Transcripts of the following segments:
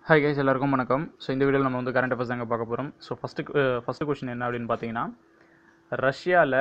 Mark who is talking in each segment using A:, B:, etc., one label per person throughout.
A: hi guys எல்லாருக்கும் வணக்கம் so இந்த வீடியோவில் நம்ம வந்து கரண்ட் அஃபேர்ஸ் தாங்க பார்க்க போகிறோம் ஸோ ஃபஸ்ட்டு ஃபஸ்ட்டு கொஷின் என்ன அப்படின்னு பார்த்தீங்கன்னா ரஷ்யாவில்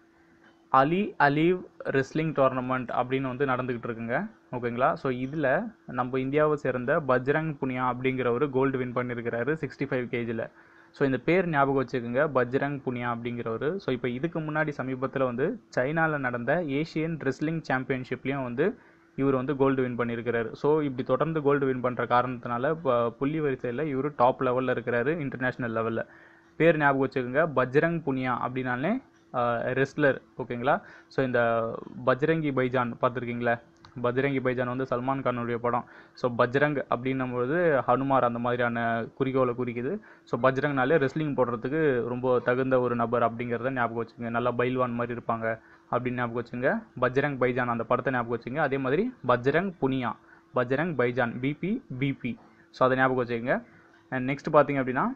A: அலி அலீவ் ரெஸ்லிங் டோர்னமெண்ட் அப்படின்னு வந்து நடந்துக்கிட்டு இருக்குங்க ஓகேங்களா ஸோ இதில் நம்ம இந்தியாவை சேர்ந்த பஜ்ரங் புனியா அப்படிங்கிறவர் கோல்டு வின் பண்ணியிருக்கிறாரு சிக்ஸ்டி ஃபைவ் கேஜியில் ஸோ இந்த பேர் ஞாபகம் வச்சுக்கோங்க பஜ்ரங் புனியா அப்படிங்கிறவர் ஸோ இப்போ இதுக்கு முன்னாடி சமீபத்தில் வந்து சைனாவில் நடந்த ஏஷியன் ரெஸ்லிங் சாம்பியன்ஷிப்லேயும் வந்து இவர் வந்து கோல்டு வின் பண்ணியிருக்கிறாரு ஸோ இப்படி தொடர்ந்து கோல்டு வின் பண்ணுற காரணத்தினால இப்போ புள்ளி வரிசையில் இவர் டாப் லெவலில் இருக்கிறாரு இன்டர்நேஷ்னல் லெவலில் பேர் ஞாபகம் வச்சுக்கோங்க பஜ்ரங் புனியா அப்படின்னாலே ரெஸ்லர் ஓகேங்களா ஸோ இந்த பஜ்ரங்கி பைஜான் பார்த்துருக்கீங்களா பஜ்ரங்கி பைஜான் வந்து சல்மான் கானுடைய படம் ஸோ பஜ்ரங் அப்படின்னும்போது ஹனுமார் அந்த மாதிரியான குறிக்கோளை குறிக்குது ஸோ பஜ்ரங்னாலே ரெஸ்லிங் போடுறதுக்கு ரொம்ப தகுந்த ஒரு நபர் அப்படிங்கிறத ஞாபகம் வச்சுங்க நல்லா பைல்வான் மாதிரி இருப்பாங்க அப்படின்னு ஞாபகம் வச்சுங்க பஜ்ரங் பைஜான் அந்த படத்தை ஞாபகம் வச்சுங்க அதே மாதிரி பஜ்ரங் புனியா பஜ்ரங் பைஜான் பிபி பிபி ஸோ அதை ஞாபகம் வச்சுக்கோங்க அண்ட் நெக்ஸ்ட் பார்த்தீங்க அப்படின்னா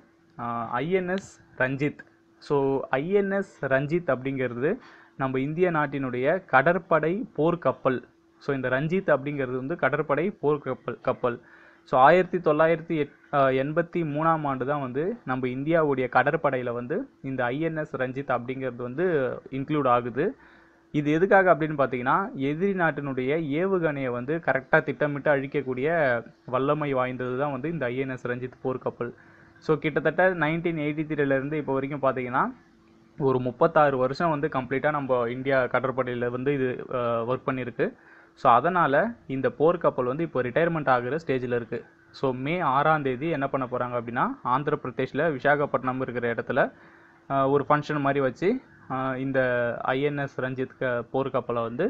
A: INS Ranjit so INS Ranjit அப்படிங்கிறது நம்ம இந்திய நாட்டினுடைய கடற்படை போர்க்கப்பல் ஸோ இந்த ரஞ்சித் அப்படிங்கிறது வந்து கடற்படை போர் கப்பல் கப்பல் ஸோ ஆயிரத்தி தொள்ளாயிரத்தி எட் எண்பத்தி மூணாம் ஆண்டு தான் வந்து நம்ம இந்தியாவுடைய கடற்படையில் வந்து இந்த ஐஎன்எஸ் ரஞ்சித் அப்படிங்கிறது வந்து இன்க்ளூட் ஆகுது இது எதுக்காக அப்படின்னு பார்த்தீங்கன்னா எதிரி நாட்டினுடைய ஏவுகணையை வந்து கரெக்டாக திட்டமிட்டு அழிக்கக்கூடிய வல்லமை வாய்ந்தது தான் வந்து இந்த ஐஎன்எஸ் ரஞ்சித் போர்க்கப்பல் ஸோ கிட்டத்தட்ட நைன்டீன் எயிட்டி த்ரீலேருந்து இப்போ வரைக்கும் பார்த்தீங்கன்னா ஒரு முப்பத்தாறு வருஷம் வந்து கம்ப்ளீட்டாக நம்ம இந்தியா கடற்படையில் வந்து இது ஒர்க் பண்ணியிருக்கு ஸோ அதனால் இந்த போர்க்கப்பல் வந்து இப்போ ரிட்டையர்மெண்ட் ஆகிற ஸ்டேஜில் இருக்குது ஸோ மே ஆறாம் தேதி என்ன பண்ண போகிறாங்க அப்படின்னா ஆந்திர பிரதேஷில் விசாகப்பட்டினம் இருக்கிற இடத்துல ஒரு ஃபங்க்ஷன் மாதிரி வச்சு இந்த ஐஎன்எஸ் ரஞ்சித் க போர்க்கப்பலை வந்து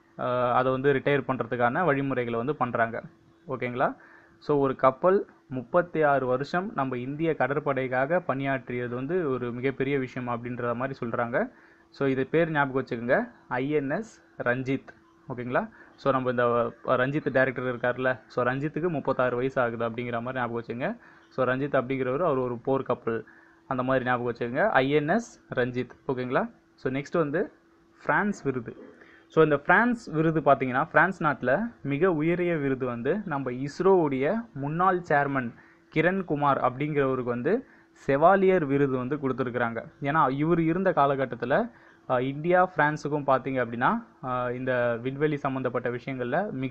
A: அதை வந்து ரிட்டையர் பண்ணுறதுக்கான வழிமுறைகளை வந்து பண்ணுறாங்க ஓகேங்களா ஸோ ஒரு கப்பல் முப்பத்தி ஆறு வருஷம் நம்ம இந்திய கடற்படைக்காக பணியாற்றியது வந்து ஒரு மிகப்பெரிய விஷயம் அப்படின்ற மாதிரி சொல்கிறாங்க ஸோ இது பேர் ஞாபகம் வச்சுக்கோங்க ஐஎன்எஸ் ரஞ்சித் ஓகேங்களா ஸோ நம்ம இந்த ரஞ்சித் டேரக்டர் இருக்கார்ல ஸோ ரஞ்சித்துக்கு முப்பத்தாறு வயசு ஆகுது அப்படிங்கிற மாதிரி ஞாபகம் வச்சுங்க ஸோ ரஞ்சித் அப்படிங்கிறவர் அவர் ஒரு போர் கப்பல் அந்த மாதிரி ஞாபகம் வச்சுக்கோங்க ஐஎன்எஸ் ரஞ்சித் ஓகேங்களா ஸோ நெக்ஸ்ட் வந்து ஃப்ரான்ஸ் விருது ஸோ இந்த ஃப்ரான்ஸ் விருது பார்த்தீங்கன்னா ஃப்ரான்ஸ் நாட்டில் மிக உயரிய விருது வந்து நம்ம இஸ்ரோவுடைய முன்னாள் சேர்மன் கிரண் குமார் அப்படிங்கிறவருக்கு வந்து செவாலியர் விருது வந்து கொடுத்துருக்குறாங்க ஏன்னா இவர் இருந்த காலகட்டத்தில் இந்தியா ஃப்ரான்ஸுக்கும் பார்த்தீங்க அப்படின்னா இந்த விண்வெளி சம்மந்தப்பட்ட விஷயங்களில் மிக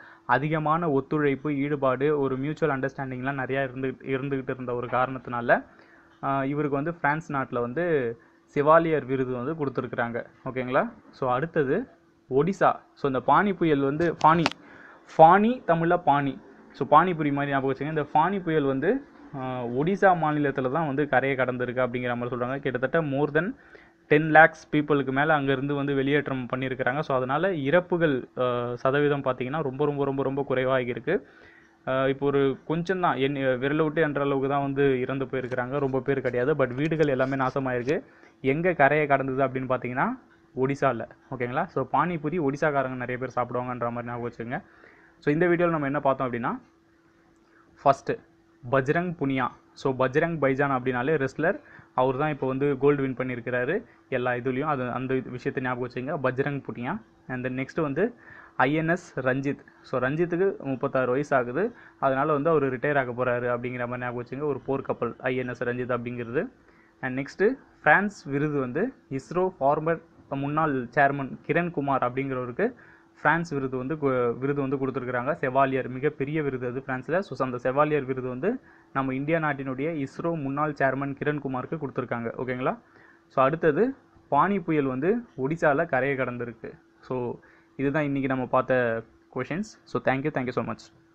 A: அதிகமான ஒத்துழைப்பு ஈடுபாடு ஒரு மியூச்சுவல் அண்டர்ஸ்டாண்டிங்லாம் நிறையா இருந்து இருந்துக்கிட்டு இருந்த ஒரு காரணத்தினால இவருக்கு வந்து ஃப்ரான்ஸ் நாட்டில் வந்து சிவாலியர் விருது வந்து கொடுத்துருக்குறாங்க ஓகேங்களா ஸோ அடுத்தது ஒடிசா ஸோ இந்த பானி புயல் வந்து ஃபானி ஃபானி தமிழில் பானி ஸோ பானிபுரி மாதிரி ஞாபகம் வச்சுங்க இந்த ஃபானி புயல் வந்து ஒடிசா மாநிலத்தில் தான் வந்து கரையை கடந்திருக்கு அப்படிங்கிற மாதிரி சொல்கிறாங்க கிட்டத்தட்ட மோர் தென் டென் லேக்ஸ் பீப்புளுக்கு மேலே அங்கேருந்து வந்து வெளியேற்றம் பண்ணியிருக்கிறாங்க ஸோ அதனால் இறப்புகள் சதவீதம் பார்த்திங்கன்னா ரொம்ப ரொம்ப ரொம்ப ரொம்ப குறைவாகி இருக்குது இப்போ ஒரு கொஞ்சம் தான் என் விரல விட்டு என்ற அளவுக்கு தான் வந்து இறந்து போயிருக்கிறாங்க ரொம்ப பேர் கிடையாது பட் வீடுகள் எல்லாமே நாசமாயிருக்கு எங்கே கரையை கடந்தது அப்படின்னு பார்த்தீங்கன்னா ஒடிசாவில் ஓகேங்களா ஸோ பானிபூரி ஒடிசாக்காரங்க நிறைய பேர் சாப்பிடுவாங்கன்ற மாதிரி ஞாபகம் வச்சுங்க ஸோ இந்த வீடியோவில் நம்ம என்ன பார்த்தோம் அப்படின்னா ஃபஸ்ட்டு பஜ்ரங் புனியா ஸோ பஜ்ரங் பைஜான் அப்படின்னாலே ரெஸ்லர் அவர் தான் இப்போ வந்து கோல்டு வின் பண்ணியிருக்கிறாரு எல்லா இதுலேயும் அது அந்த விஷயத்தை ஞாபகம் வச்சுங்க Bajrang Punia and then next வந்து ஐஎன்எஸ் ரஞ்சித் ஸோ ரஞ்சித்துக்கு முப்பத்தாறு வயசு ஆகுது அதனால் வந்து அவர் ரிட்டையர் ஆக போகிறாரு அப்படிங்கிற மாதிரி ஞாபகம் வச்சுங்க ஒரு போர் கப்பல் ஐஎன்எஸ் ரஞ்சித் அப்படிங்கிறது அண்ட் நெக்ஸ்ட்டு ஃப்ரான்ஸ் விருது வந்து இஸ்ரோ ஃபார்மர் முன்னாள் சேர்மன் கிரண் குமார் அப்படிங்கிறவருக்கு ஃப்ரான்ஸ் விருது வந்து விருது வந்து கொடுத்துருக்குறாங்க செவாலியர் மிகப்பெரிய விருது அது ஃப்ரான்ஸில் ஸோ அந்த செவாலியர் விருது வந்து நம்ம இந்தியா நாட்டினுடைய இஸ்ரோ முன்னாள் சேர்மன் கிரண்குமாருக்கு கொடுத்துருக்காங்க ஓகேங்களா ஸோ அடுத்தது பானி புயல் வந்து ஒடிசாவில் கரையை கடந்திருக்கு ஸோ இதுதான் இன்றைக்கி நம்ம பார்த்த questions so thank you thank you so much